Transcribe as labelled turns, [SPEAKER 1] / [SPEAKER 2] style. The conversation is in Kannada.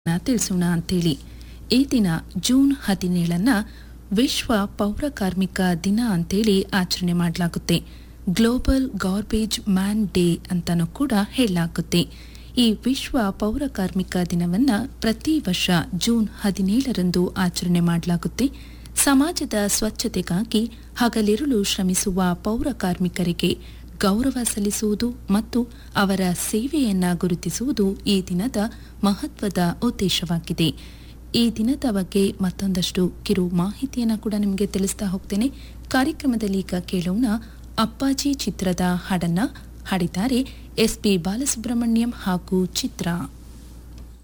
[SPEAKER 1] ತಿಳಿಸೋಣ ಅಂತೇಳಿ ಈ ದಿನ ಜೂನ್ ಹದಿನೇಳನ್ನ ವಿಶ್ವ ಪೌರ ಕಾರ್ಮಿಕ ದಿನ ಅಂತೇಳಿ ಆಚರಣೆ ಮಾಡಲಾಗುತ್ತೆ ಗ್ಲೋಬಲ್ ಗಾರ್ಬೇಜ್ ಮ್ಯಾನ್ ಡೇ ಅಂತಾನೂ ಕೂಡ ಹೇಳಲಾಗುತ್ತೆ ಈ ವಿಶ್ವ ಪೌರ ಕಾರ್ಮಿಕ ದಿನವನ್ನ ಪ್ರತಿ ವರ್ಷ ಜೂನ್ ಹದಿನೇಳರಂದು ಆಚರಣೆ ಮಾಡಲಾಗುತ್ತೆ ಸಮಾಜದ ಸ್ವಚ್ಛತೆಗಾಗಿ ಹಗಲಿರುಳು ಶ್ರಮಿಸುವ ಪೌರ ಕಾರ್ಮಿಕರಿಗೆ ಗೌರವ ಸಲ್ಲಿಸುವುದು ಮತ್ತು ಅವರ ಸೇವೆಯನ್ನ ಗುರುತಿಸುವುದು ಈ ದಿನದ ಮಹತ್ವದ ಉದ್ದೇಶವಾಗಿದೆ ಈ ದಿನದ ಬಗ್ಗೆ ಮತ್ತೊಂದಷ್ಟು ಕಿರು ಮಾಹಿತಿಯನ್ನು ಕೂಡ ನಿಮಗೆ ತಿಳಿಸ್ತಾ ಹೋಗ್ತೇನೆ ಕಾರ್ಯಕ್ರಮದಲ್ಲಿ ಈಗ ಕೇಳೋಣ ಅಪ್ಪಾಜಿ ಚಿತ್ರದ ಹಾಡನ್ನ ಹಾಡಿದ್ದಾರೆ ಎಸ್ ಪಿ ಬಾಲಸುಬ್ರಹ್ಮಣ್ಯಂ ಹಾಗೂ ಚಿತ್ರ